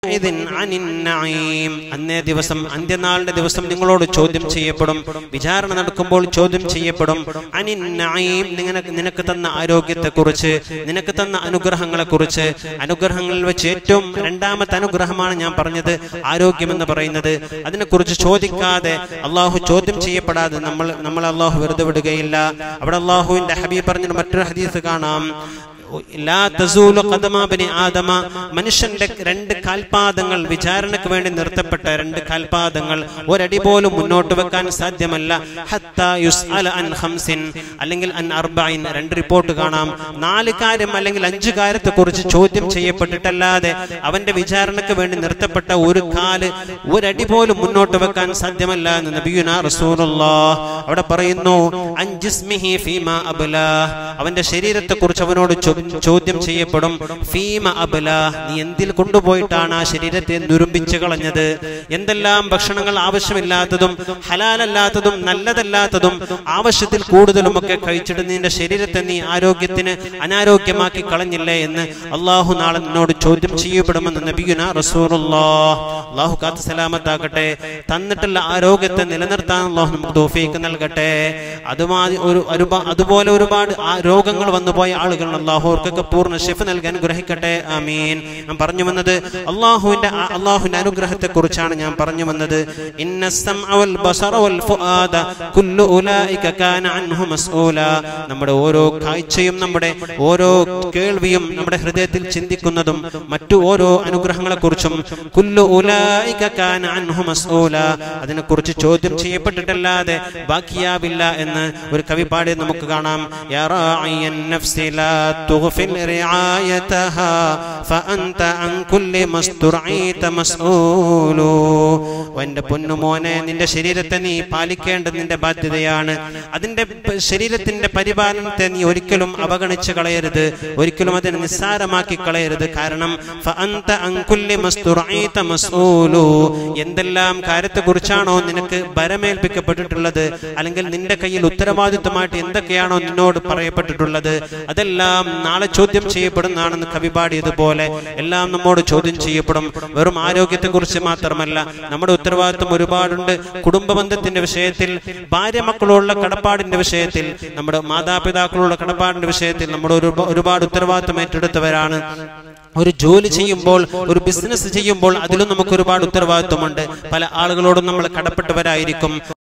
യൗമഇദിൻ അനിൻ നഈം അന്നേ ദിവസം അന്ത്യനാളിന്റെ ദിവസം നിങ്ങളോട് ചോദ്യം ചെയ്യപ്പെടും വിചാരണ നടക്കുമ്പോൾ ചോദ്യം ചെയ്യപ്പെടും അനിൻ നഈം നിനക്ക് നിനക്ക് തന്ന ആരോഗ്യത്തെക്കുറിച്ച് നിനക്ക് തന്ന അനുഗ്രഹങ്ങളെക്കുറിച്ച് അനുഗ്രഹങ്ങളിൽ വെച്ച് ഏറ്റവും രണ്ടാമത്തെ അനുഗ്രഹമാണ് ഞാൻ പറഞ്ഞത് ആരോഗ്യം എന്ന് പറയുന്നത് അതിനെക്കുറിച്ച് ചോദിക്കാതെ അള്ളാഹു ചോദ്യം ചെയ്യപ്പെടാതെ നമ്മൾ നമ്മൾ അള്ളാഹു വെറുതെ വിടുകയില്ല അവിടെ അള്ളാഹുവിന്റെ ഹബീബ് പറഞ്ഞ മറ്റൊരു ഹദീസ് കാണാം ലാ തസൂലു ഖദമ ബനി ആദമ മനുഷ്യന്റെ രണ്ട് കാൽപാദങ്ങൾ വിചാരണയ്ക്ക് വേണ്ടി നിർത്തപ്പെട്ട രണ്ട് കാൽപാദങ്ങൾ ഒരടി പോലും മുന്നോട്ട് വെക്കാൻ സാധ്യമല്ല ഹത്താ യുസ്അല അൻ ഖംസിൻ അല്ലെങ്കിൽ അൻ അർബഈൻ രണ്ട് റിപ്പോർട്ട് കാണാം നാല് കാര്യം അല്ലെങ്കിൽ അഞ്ച് കാര്യത്തെ കുറിച്ച് ചോദ്യം ചെയ്യപ്പെട്ടിട്ടല്ലാതെ അവന്റെ വിചാരണയ്ക്ക് വേണ്ടി നിർത്തപ്പെട്ട ഒരു കാല് ഒരടി പോലും മുന്നോട്ട് വെക്കാൻ സാധ്യമല്ല എന്ന് നബിയുന റസൂലുള്ളാഹ് അവിടെ പറയുന്നു അൻ ജിസ്മിഹി ഫീമാ അബ്ലാ അവന്റെ ശരീരത്തെ കുറിച്ച് അവനോട് ചോ- ചോദ്യം ചെയ്യപ്പെടും ഫീമ അബല നീ എന്തിൽ കൊണ്ടുപോയിട്ടാണ് ആ ശരീരത്തെ നുരുമ്പിച്ചു കളഞ്ഞത് എന്തെല്ലാം ഭക്ഷണങ്ങൾ ആവശ്യമില്ലാത്തതും ഹലാലല്ലാത്തതും നല്ലതല്ലാത്തതും ആവശ്യത്തിൽ കൂടുതലും ഒക്കെ കഴിച്ചിട്ട് നിന്റെ ശരീരത്തെ നീ ആരോഗ്യത്തിന് അനാരോഗ്യമാക്കി കളഞ്ഞില്ലേ എന്ന് അള്ളാഹു നാളെ നിന്നോട് ചോദ്യം ചെയ്യപ്പെടുമെന്ന് നബിയുന റസൂറുല്ലാഹ് അള്ളാഹു കാത്ത് സലാമത്താക്കട്ടെ തന്നിട്ടുള്ള ആരോഗ്യത്തെ നിലനിർത്താൻ അള്ളാഹു നമുക്ക് തോഫീക്ക് നൽകട്ടെ അതുമാതി ഒരു ഒരുപാ- അതുപോലെ ഒരുപാട് ആ രോഗങ്ങൾ വന്നുപോയ ആളുകൾ അള്ളാഹു അവർക്കൊക്കെ പൂർണ്ണ ഷിഫ് നൽകാൻ ഗ്രഹിക്കട്ടെ ആമീൻ ഞാൻ പറഞ്ഞു വന്നത് അള്ളാഹുവിന്റെ ആ- അള്ളാഹുവിന്റെ അനുഗ്രഹത്തെ കുറിച്ചാണ് ഞാൻ പറഞ്ഞു വന്നത് ഇന്ന السمع والبصر والفؤاد كل أولئك كان عنه مسؤولا നമ്മുടെ ഓരോ കാഴ്ചയും നമ്മുടെ ഓരോ കേൾവിയും നമ്മുടെ ഹൃദയത്തിൽ ചിന്തിക്കുന്നതും മറ്റു ഓരോ അനുഗ്രഹങ്ങളെ കുറിച്ചും കുല്ലു ഉലായിക കാന അൻഹു മസ്ഊല അതിനെക്കുറിച്ച് ചോദ്യം ചെയ്യപ്പെട്ടിട്ടല്ലാതെ ബാക്കിയാവില്ല എന്ന് ഒരു കവി പാടി നമുക്ക് കാണാം യാ റാഇയൻ നഫ്സി ലാ തുഗ്ഫിൽ റിആയതഹാ ഫഅൻത അൻ കുല്ലി മസ്തുർഈത മസ്ഊലു എന്റെ പൊന്നുമോനെ നിന്റെ ശരീരത്തെ നീ പാലിക്കേണ്ടത് നിന്റെ ബാധ്യതയാണ് അതിന്റെ പ- ശരീരത്തിന്റെ പരിപാലനത്തെ നീ ഒരിക്കലും അവഗണിച്ച് കളയരുത് ഒരിക്കലും അതിനെ നിസ്സാരമാക്കി കളയരുത് കാരണം ഫഅൻത അൻ കുല്ലി മസ്തുർഈത മസ്ഊലു എന്തെല്ലാം കാര്യത്തെ കുറിച്ചാണോ നിനക്ക് ഭരമേൽപ്പിക്കപ്പെട്ടിട്ടുള്ളത് അല്ലെങ്കിൽ നിന്റെ കയ്യിൽ ഉത്തരവാദിത്വമായിട്ട് എന്തൊക്കെയാണോ നിന്നോട് പറയപ്പെട്ടിട്ടുള്ളത് അതെല്ലാം നാളെ ചോദ്യം ചെയ്യപ്പെടുന്നതാണെന്ന് കവി പാടിയതുപോലെ എല്ലാം നമ്മോട് ചോദ്യം ചെയ്യപ്പെടും വെറും ആരോഗ്യത്തെ കുറിച്ച് മാത്രമല്ല നമ്മുടെ ഉത്തരവാദിത്വം ഒരുപാടുണ്ട് കുടുംബ ബന്ധത്തിന്റെ വിഷയത്തിൽ ഭാര്യ മക്കളുള്ള കടപ്പാടിന്റെ വിഷയത്തിൽ നമ്മുടെ മാതാപിതാക്കളുള്ള കടപ്പാടിന്റെ വിഷയത്തിൽ നമ്മുടെ ഒരു ഒരുപാട് ഉത്തരവാദിത്വം ഏറ്റെടുത്തവരാണ് ഒരു ജോലി ചെയ്യുമ്പോൾ ഒരു ബിസിനസ് ചെയ്യുമ്പോൾ അതിലും നമുക്ക് ഒരുപാട് ഉത്തരവാദിത്വമുണ്ട് പല ആളുകളോടും നമ്മൾ കടപ്പെട്ടവരായിരിക്കും